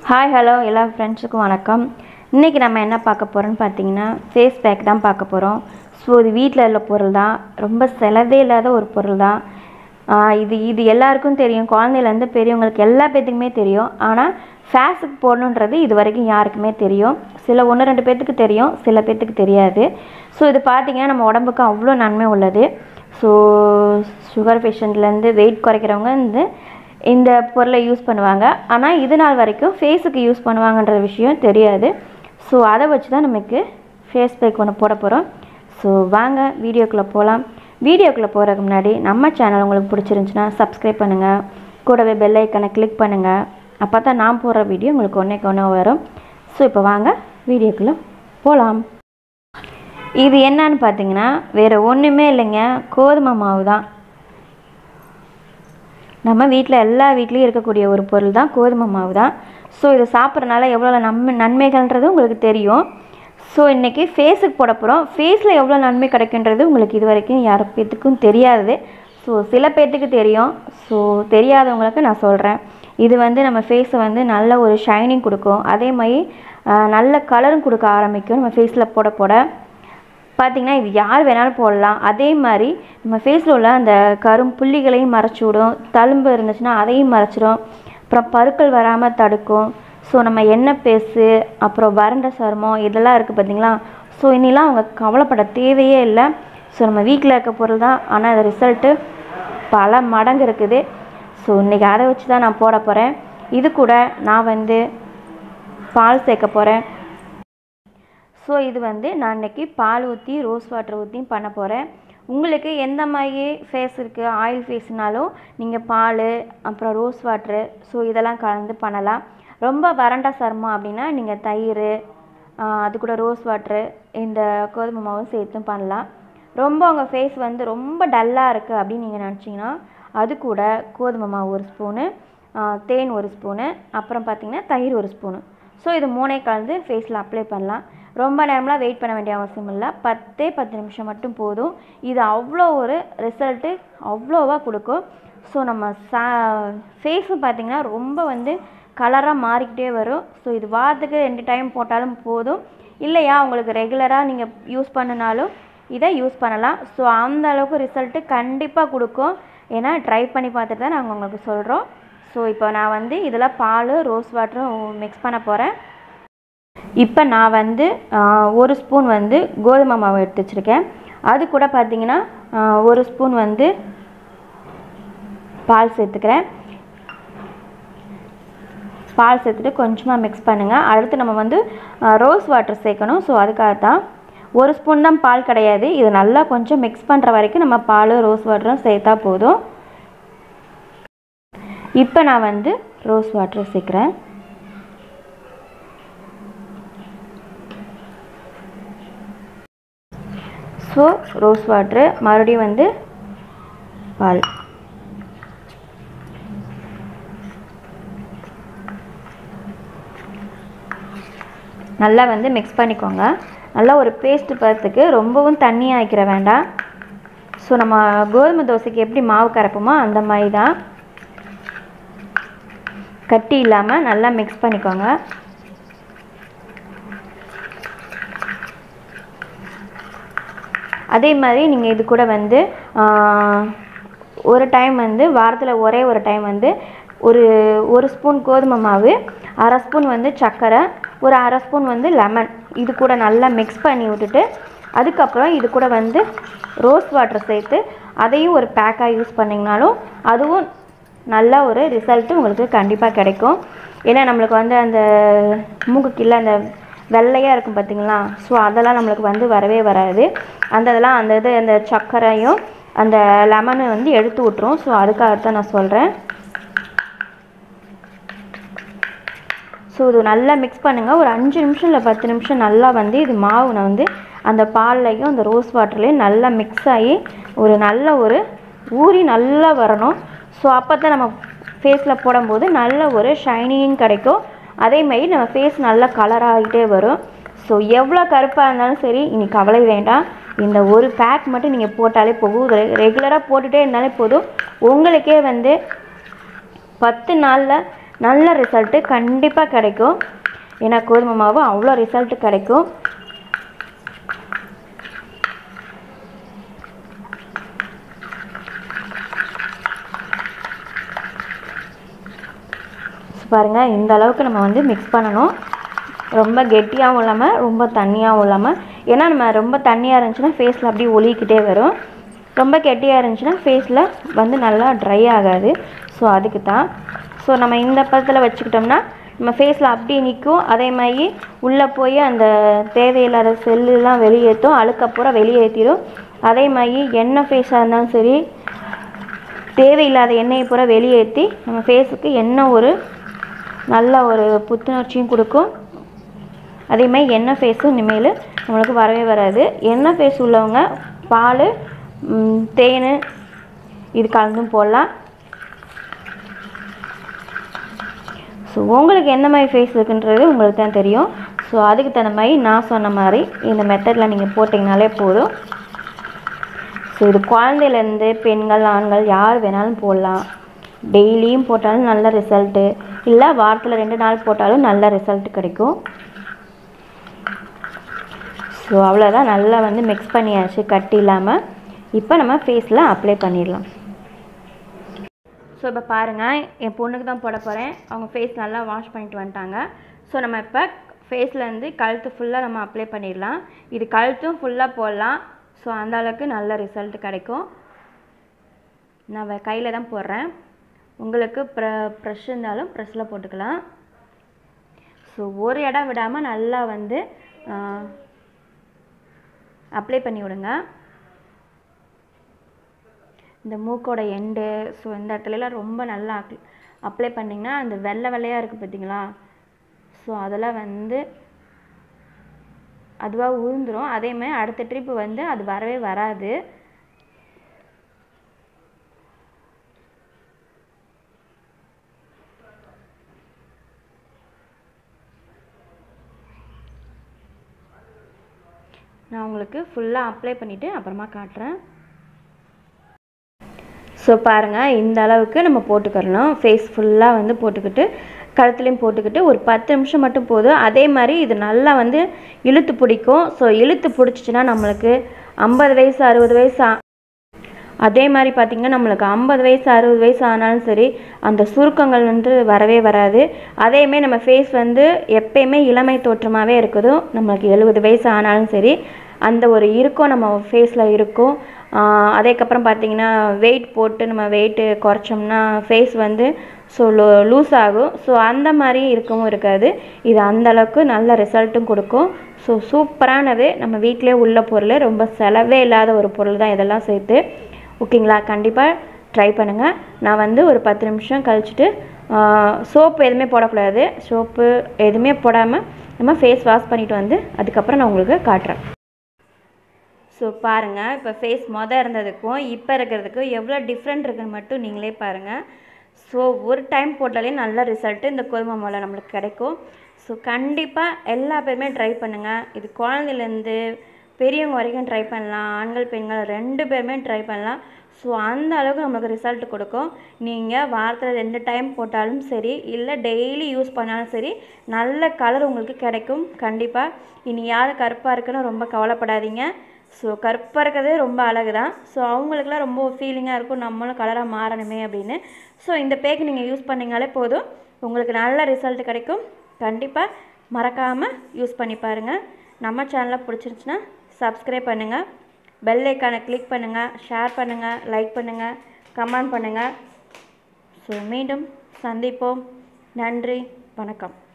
hi hello எல்லா ஃப்ரெண்ட்ஸுக்கும் வணக்கம் இன்றைக்கி நம்ம என்ன பார்க்க போகிறோம்னு பார்த்தீங்கன்னா ஃபேஸ் பேக் தான் பார்க்க போகிறோம் ஸோ இது வீட்டில் உள்ள பொருள் தான் ரொம்ப செலவே இல்லாத ஒரு பொருள் தான் ஆஹ் இது இது எல்லாருக்கும் தெரியும் குழந்தையிலேருந்து பெரியவங்களுக்கு எல்லா பேத்துக்குமே தெரியும் ஆனால் ஃபேஸுக்கு போடணுன்றது இது வரைக்கும் யாருக்குமே தெரியும் சில ஒன்று ரெண்டு பேர்த்துக்கு தெரியும் சில பேர்த்துக்கு தெரியாது ஸோ இது பார்த்திங்கன்னா நம்ம உடம்புக்கு அவ்வளோ நன்மை உள்ளது ஸோ சுகர் பேஷண்ட்லேருந்து வெயிட் குறைக்கிறவங்க வந்து இந்த பொருளை யூஸ் பண்ணுவாங்க ஆனால் இது நாள் வரைக்கும் ஃபேஸுக்கு யூஸ் பண்ணுவாங்கன்ற விஷயம் தெரியாது ஸோ அதை வச்சு தான் நமக்கு ஃபேஸ் பேக் ஒன்று போட போகிறோம் ஸோ வாங்க வீடியோக்குள்ளே போகலாம் வீடியோக்குள்ளே போகிறதுக்கு முன்னாடி நம்ம சேனல் உங்களுக்கு பிடிச்சிருந்துச்சுன்னா சப்ஸ்கிரைப் பண்ணுங்கள் கூடவே பெல் ஐக்கனை கிளிக் பண்ணுங்கள் அப்போ தான் நான் போடுற வீடியோ உங்களுக்கு ஒன்றேக்கு ஒன்று வரும் ஸோ இப்போ வாங்க வீடியோக்குள்ளே போகலாம் இது என்னன்னு பார்த்தீங்கன்னா வேறு ஒன்றுமே இல்லைங்க கோதுமை மாவு தான் நம்ம வீட்டில் எல்லா வீட்லேயும் இருக்கக்கூடிய ஒரு பொருள் தான் கோதுமை மாவு தான் ஸோ இது சாப்பிட்றனால எவ்வளோ நன்மை நன்மைகள்ன்றது உங்களுக்கு தெரியும் ஸோ இன்றைக்கி ஃபேஸுக்கு போட போகிறோம் ஃபேஸில் எவ்வளோ நன்மை கிடைக்குன்றது உங்களுக்கு இது வரைக்கும் யார் பேத்துக்கும் தெரியாது ஸோ சில பேர்த்துக்கு தெரியும் ஸோ தெரியாதவங்களுக்கு நான் சொல்கிறேன் இது வந்து நம்ம ஃபேஸை வந்து நல்ல ஒரு ஷைனிங் கொடுக்கும் அதே மாதிரி ஆஹ், நல்ல கலரும் கொடுக்க ஆரம்பிக்கும் நம்ம ஃபேஸில் போட போட பார்த்திங்கன்னா இது யார் வேணாலும் போடலாம் அதே மாதிரி நம்ம ஃபேஸில் உள்ள அந்த கரும் புள்ளிகளையும் மறைச்சி விடும் தழும்பு இருந்துச்சுன்னா அதையும் மறைச்சிடும் அப்புறம் பருக்கள் வராமல் தடுக்கும் ஸோ நம்ம எண்ணெய் பேசு அப்புறம் வறண்ட சருமம் இதெல்லாம் இருக்குது பார்த்தீங்களா ஸோ இனிலாம் அவங்க கவலைப்பட தேவையே இல்லை ஸோ நம்ம வீட்டில் இருக்க பொருள் தான் ஆனால் அது ரிசல்ட்டு பல மடங்கு இருக்குது ஸோ இன்றைக்கி அதை வச்சு தான் நான் போட போகிறேன் இது கூட நான் வந்து பால் சேர்க்க போகிறேன் ஸோ இது வந்து நான் இன்னைக்கு பால் ஊற்றி ரோஸ் வாட்டர் ஊற்றியும் பண்ண போகிறேன் உங்களுக்கு எந்த மாதிரி ஃபேஸ் இருக்குது ஆயில் ஃபேஸ்னாலும் நீங்கள் பால் அப்புறம் ரோஸ் வாட்ரு ஸோ இதெல்லாம் கலந்து பண்ணலாம் ரொம்ப வறண்ட சருமம் அப்படின்னா நீங்கள் தயிர் ஆஹ் அது கூட ரோஸ் வாட்ரு இந்த கோதுமை மாவும் சேர்த்தும் பண்ணலாம் ரொம்ப உங்கள் ஃபேஸ் வந்து ரொம்ப டல்லாக இருக்குது அப்படின்னு நீங்கள் நினச்சிங்கன்னா அது கூட கோதுமை மாவு ஒரு ஸ்பூனு தேன் ஒரு ஸ்பூனு அப்புறம் பார்த்திங்கன்னா தயிர் ஒரு ஸ்பூனு ஸோ இது மூணே கலந்து ஃபேஸில் அப்ளை பண்ணலாம் ரொம்ப நேரம்லாம் வெயிட் பண்ண வேண்டிய அவசியம் இல்லை பத்தே பத்து நிமிஷம் மட்டும் போதும் இது அவ்வளோ ஒரு ரிசல்ட்டு அவ்வளோவா கொடுக்கும் ஸோ நம்ம சா ஃபேஸும் பார்த்திங்கன்னா ரொம்ப வந்து கலராக மாறிக்கிட்டே வரும் ஸோ இது வாரத்துக்கு ரெண்டு டைம் போட்டாலும் போதும் இல்லையா உங்களுக்கு ரெகுலராக நீங்கள் யூஸ் பண்ணினாலும் இதை யூஸ் பண்ணலாம் ஸோ அந்த அளவுக்கு ரிசல்ட்டு கண்டிப்பாக கொடுக்கும் ஏன்னா ட்ரை பண்ணி பார்த்துட்டு தான் நாங்கள் உங்களுக்கு சொல்கிறோம் ஸோ இப்போ நான் வந்து இதில் பால் ரோஸ் வாட்டரும் மிக்ஸ் பண்ண போகிறேன் இப்போ நான் வந்து ஆஹ், ஒரு ஸ்பூன் வந்து கோதுமை மாவு எடுத்து வச்சுருக்கேன் அது கூட பார்த்தீங்கன்னா ஆஹ், ஒரு ஸ்பூன் வந்து பால் சேர்த்துக்கிறேன் பால் சேர்த்துட்டு கொஞ்சமாக மிக்ஸ் பண்ணுங்கள் அடுத்து நம்ம வந்து ரோஸ் வாட்டர் சேர்க்கணும் ஸோ அதுக்காக தான் ஒரு ஸ்பூன் தான் பால் கிடையாது இது நல்லா கொஞ்சம் மிக்ஸ் பண்ணுற வரைக்கும் நம்ம பால் ரோஸ் வாட்டரும் சேர்த்தா போதும் இப்போ நான் வந்து ரோஸ் வாட்டர் சேர்க்குறேன் ஸோ ரோஸ் வாட்ரு மறுபடியும் வந்து பால் நல்லா வந்து மிக்ஸ் பண்ணிக்கோங்க நல்லா ஒரு பேஸ்ட் பதத்துக்கு ரொம்பவும் தண்ணி ஆக்கிற வேண்டாம் ஸோ நம்ம கோதுமை தோசைக்கு எப்படி மாவு கரைப்போமோ அந்த மாதிரி தான் கட்டி இல்லாமல் நல்லா மிக்ஸ் பண்ணிக்கோங்க அதே மாதிரி நீங்கள் இது கூட வந்து ஆஹ், ஒரு டைம் வந்து வாரத்தில் ஒரே ஒரு டைம் வந்து ஒரு ஒரு ஸ்பூன் கோதுமை மாவு அரை ஸ்பூன் வந்து சர்க்கரை ஒரு அரை ஸ்பூன் வந்து லெமன் இது கூட நல்லா மிக்ஸ் பண்ணி விட்டுட்டு அதுக்கப்புறம் இது கூட வந்து ரோஸ் வாட்டர் சேர்த்து அதையும் ஒரு பேக்காக யூஸ் பண்ணிங்கனாலும் அதுவும் நல்ல ஒரு ரிசல்ட்டு உங்களுக்கு கண்டிப்பாக கிடைக்கும் ஏன்னா நம்மளுக்கு வந்து அந்த மூக்கு கீழே அந்த வெள்ளையாக இருக்கும் பார்த்தீங்களா ஸோ அதெல்லாம் நம்மளுக்கு வந்து வரவே வராது அந்த இதெல்லாம் அந்த இது அந்த சர்க்கரையும் அந்த லெமனை வந்து எடுத்து விட்ரும் ஸோ அதுக்காகத்தான் நான் சொல்கிறேன் ஸோ இது நல்லா மிக்ஸ் பண்ணுங்கள் ஒரு அஞ்சு நிமிஷம் இல்லை பத்து நிமிஷம் நல்லா வந்து இது மாவு நான் வந்து அந்த பால்லையும் அந்த ரோஸ் வாட்டர்லேயும் நல்லா மிக்ஸ் ஆகி ஒரு நல்ல ஒரு ஊறி நல்லா வரணும் ஸோ அப்போ தான் நம்ம ஃபேஸில் போடும்போது நல்ல ஒரு ஷைனிங் கிடைக்கும் அதே மாதிரி நம்ம ஃபேஸ் நல்லா கலர் ஆகிட்டே வரும் ஸோ எவ்வளோ கருப்பாக இருந்தாலும் சரி இனி கவலை வேண்டாம் இந்த ஒரு பேக் மட்டும் நீங்கள் போட்டாலே போதும் ரெகுலராக போட்டுகிட்டே இருந்தாலே போதும் உங்களுக்கே வந்து பத்து நாளில் நல்ல ரிசல்ட்டு கண்டிப்பாக கிடைக்கும் ஏன்னா கோதுமை மாவு அவ்வளோ ரிசல்ட்டு கிடைக்கும் பாருங்கள் இந்த அளவுக்கு நம்ம வந்து மிக்ஸ் பண்ணணும் ரொம்ப கெட்டியாகவும் இல்லாமல் ரொம்ப தண்ணியாகவும் இல்லாமல் ஏன்னா நம்ம ரொம்ப தண்ணியாக இருந்துச்சுன்னா ஃபேஸில் அப்படியே ஒலிக்கிட்டே வரும் ரொம்ப கெட்டியாக இருந்துச்சுன்னா ஃபேஸில் வந்து நல்லா ட்ரை ஆகாது ஸோ அதுக்கு தான் ஸோ நம்ம இந்த பதத்தில் வச்சுக்கிட்டோம்னா நம்ம ஃபேஸில் அப்படியே நிற்கும் அதே மாதிரி உள்ளே போய் அந்த தேவையில்லாத செல்லுலாம் வெளியேற்றும் அழுக்கப்புறம் வெளியேற்றிடும் அதே மாதிரி எண்ணெய் ஃபேஸாக இருந்தாலும் சரி தேவையில்லாத எண்ணெயை பூரா வெளியேற்றி நம்ம ஃபேஸுக்கு என்ன ஒரு நல்ல ஒரு புத்துணர்ச்சியும் கொடுக்கும் அதே மாதிரி எண்ணெய் ஃபேஸும் இனிமேல் நம்மளுக்கு வரவே வராது எண்ணெய் ஃபேஸ் உள்ளவங்க பால் ம், தேன் இது கலந்தும் போடலாம் ஸோ உங்களுக்கு எந்த மாதிரி ஃபேஸ் இருக்குன்றது உங்களுக்கு தான் தெரியும் ஸோ அதுக்கு தகுந்த மாதிரி நான் சொன்ன மாதிரி இந்த மெத்தடில் நீங்கள் போட்டிங்கனாலே போதும் ஸோ இது குழந்தையிலேருந்து பெண்கள் ஆண்கள் யார் வேணாலும் போடலாம் டெய்லியும் போட்டாலும் நல்ல ரிசல்ட்டு இல்லை வாரத்தில் ரெண்டு நாள் போட்டாலும் நல்ல ரிசல்ட் கிடைக்கும் ஸோ அவ்வளோதான் நல்லா வந்து மிக்ஸ் பண்ணியாச்சு கட்டி இல்லாமல் இப்போ நம்ம ஃபேஸில் அப்ளை பண்ணிடலாம் ஸோ இப்போ பாருங்கள் என் பொண்ணுக்கு தான் போட போகிறேன் அவங்க ஃபேஸ் நல்லா வாஷ் பண்ணிட்டு வந்துட்டாங்க ஸோ நம்ம இப்போ ஃபேஸ்லேருந்து கழுத்து ஃபுல்லாக நம்ம அப்ளை பண்ணிடலாம் இது கழுத்தும் ஃபுல்லாக போடலாம் ஸோ அந்த அளவுக்கு நல்ல ரிசல்ட் கிடைக்கும் நான் கையில் தான் போடுறேன் உங்களுக்கு ப்ர ப்ரெஷ் இருந்தாலும் ப்ரெஷ்ஷில் போட்டுக்கலாம் ஸோ ஒரு இடம் விடாமல் நல்லா வந்து அப்ளை பண்ணி விடுங்க இந்த மூக்கோட எண்டு ஸோ இந்த இடத்துலலாம் ரொம்ப நல்லா அப்ளை பண்ணிங்கன்னா அந்த வெள்ளை வெள்ளையாக இருக்குது பார்த்தீங்களா ஸோ அதெல்லாம் வந்து அதுவாக உழுந்துரும் அதே மாதிரி அடுத்த ட்ரிப்பு வந்து அது வரவே வராது நான் உங்களுக்கு ஃபுல்லாக அப்ளை பண்ணிவிட்டு அப்புறமா காட்டுறேன் ஸோ பாருங்கள் இந்த அளவுக்கு நம்ம போட்டுக்கிறணும் ஃபேஸ் ஃபுல்லாக வந்து போட்டுக்கிட்டு கழுத்துலையும் போட்டுக்கிட்டு ஒரு பத்து நிமிஷம் மட்டும் போதும் அதே மாதிரி இது நல்லா வந்து இழுத்து பிடிக்கும் ஸோ இழுத்து பிடிச்சிச்சின்னா நம்மளுக்கு ஐம்பது வயசு அறுபது வயசு ஆ- அதே மாதிரி பார்த்திங்கன்னா நம்மளுக்கு ஐம்பது வயசு அறுபது வயசு ஆனாலும் சரி அந்த சுருக்கங்கள் வந்து வரவே வராது அதேமாரி நம்ம ஃபேஸ் வந்து எப்பயுமே இளமை தோற்றமாகவே இருக்குது நம்மளுக்கு எழுபது வயசு ஆனாலும் சரி அந்த ஒரு இருக்கும் நம்ம ஃபேஸில் இருக்கும் ஆஹ் அதுக்கப்புறம் பார்த்திங்கன்னா வெயிட் போட்டு நம்ம வெயிட்டு குறைச்சோம்னா ஃபேஸ் வந்து ஸோ லூஸ் ஆகும் ஸோ அந்த மாதிரி இருக்கவும் இருக்காது இது அந்த அளவுக்கு நல்ல ரிசல்ட்டும் கொடுக்கும் ஸோ சூப்பரானது நம்ம வீட்டிலே உள்ள பொருள் ரொம்ப செலவே இல்லாத ஒரு பொருள் தான் இதெல்லாம் சேர்த்து ஓகேங்களா கண்டிப்பாக ட்ரை பண்ணுங்கள் நான் வந்து ஒரு பத்து நிமிஷம் கழிச்சிட்டு சோப்பு எதுவுமே போடக்கூடாது சோப்பு எதுவுமே போடாமல் நம்ம ஃபேஸ் வாஷ் பண்ணிட்டு வந்து அதுக்கப்புறம் நான் உங்களுக்கு காட்டுறேன் ஸோ பாருங்கள் இப்போ ஃபேஸ் மொதல் இருந்ததுக்கும் இப்போ இருக்கிறதுக்கும் எவ்வளோ டிஃப்ரெண்ட் இருக்குன்னு மட்டும் நீங்களே பாருங்கள் ஸோ ஒரு டைம் போட்டாலே நல்ல ரிசல்ட்டு இந்த கோதுமை மாவில் நம்மளுக்கு கிடைக்கும் ஸோ கண்டிப்பாக எல்லா பேருமே ட்ரை பண்ணுங்கள் இது குழந்தைலேருந்து பெரியவங்க வரைக்கும் ட்ரை பண்ணலாம் ஆண்கள் பெண்கள் ரெண்டு பேருமே ட்ரை பண்ணலாம் ஸோ அந்த அளவுக்கு நம்மளுக்கு ரிசல்ட் கொடுக்கும் நீங்கள் வாரத்தில் ரெண்டு டைம் போட்டாலும் சரி இல்லை டெய்லி யூஸ் பண்ணாலும் சரி நல்ல கலர் உங்களுக்கு கிடைக்கும் கண்டிப்பாக இனி யார் கருப்பாக இருக்குன்னு ரொம்ப கவலைப்படாதீங்க ஸோ கருப்பாக இருக்கிறதே ரொம்ப அழகு தான் ஸோ அவங்களுக்குலாம் ரொம்ப ஃபீலிங்காக இருக்கும் நம்மளும் கலராக மாறணுமே அப்படின்னு ஸோ இந்த பேக் நீங்கள் யூஸ் பண்ணீங்களே போதும் உங்களுக்கு நல்ல ரிசல்ட் கிடைக்கும் கண்டிப்பாக மறக்காமல் யூஸ் பண்ணி பாருங்கள் நம்ம சேனலை பிடிச்சிருந்துச்சுன்னா சப்ஸ்கிரைப் பண்ணுங்கள் பெல் ஐக்கானை கிளிக் பண்ணுங்கள் ஷேர் பண்ணுங்கள் லைக் பண்ணுங்கள் கமெண்ட் பண்ணுங்கள் ஸோ மீண்டும் சந்திப்போம் நன்றி வணக்கம்